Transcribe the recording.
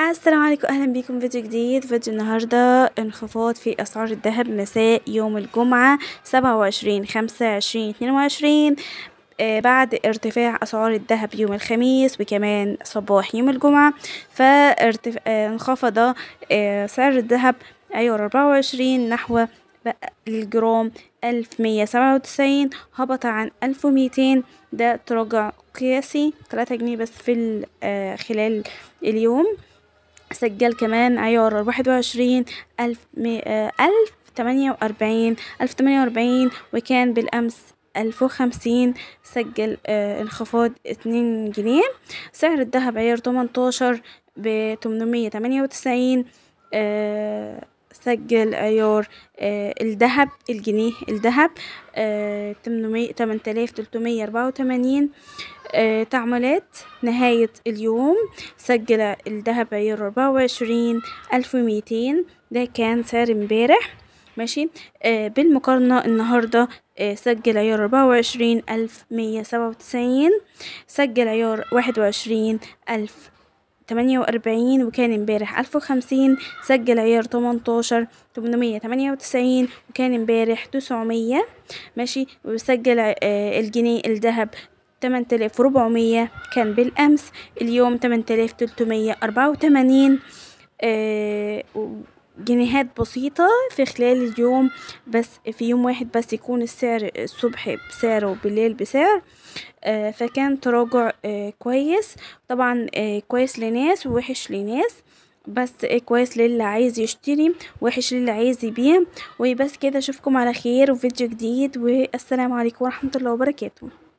السلام عليكم اهلا بيكم فيديو جديد فيديو النهاردة انخفاض في اسعار الذهب مساء يوم الجمعة سبعة وعشرين خمسة عشرين اتنين وعشرين بعد ارتفاع اسعار الذهب يوم الخميس وكمان صباح يوم الجمعة فانخفض آه سعر الذهب عيار اربعة وعشرين نحو الجرام ألف مية سبعة وتسعين هبط عن ألف وميتين ده تراجع قياسي تلاتة جنيه بس في آه خلال اليوم سجل كمان عيار واحد وعشرين ألف مئة ألف تمانية وأربعين ألف تمانية وأربعين وكان بالأمس ألف وخمسين سجل آه انخفاض اتنين جنيه سعر الذهب عيار تمنتاشر بتمنمية تمانية وتسعين آه سجل عيار آه الذهب الجنيه الذهب آه تمنمية تمن تلاف تلتمية أربعة وتمانين آه تعاملات نهاية اليوم سجل الذهب عيار أربعة وعشرين ألف وميتين ده كان سعر امبارح ماشي آه بالمقارنة النهاردة آه سجل عيار أربعة وعشرين ألف مية سبعة وتسعين سجل عيار واحد وعشرين ألف تمانية وأربعين وكان امبارح ألف وخمسين سجل عيار تمنتاشر تمنمية تمانية وتسعين وكان امبارح تسعمية ماشي وسجل آه الجنيه الذهب تمن تلاف وربعمية كان بالأمس اليوم تمن تلاف تلتمية أربعة وتمانين جنيهات بسيطة في خلال اليوم بس في يوم واحد بس يكون السعر الصبح بسعر وبالليل بسعر آه فكان تراجع آه كويس طبعا آه كويس لناس ووحش لناس بس كويس للي عايز يشتري وحش للي عايز يبيع وبس كده اشوفكم على خير وفيديو جديد والسلام عليكم ورحمة الله وبركاته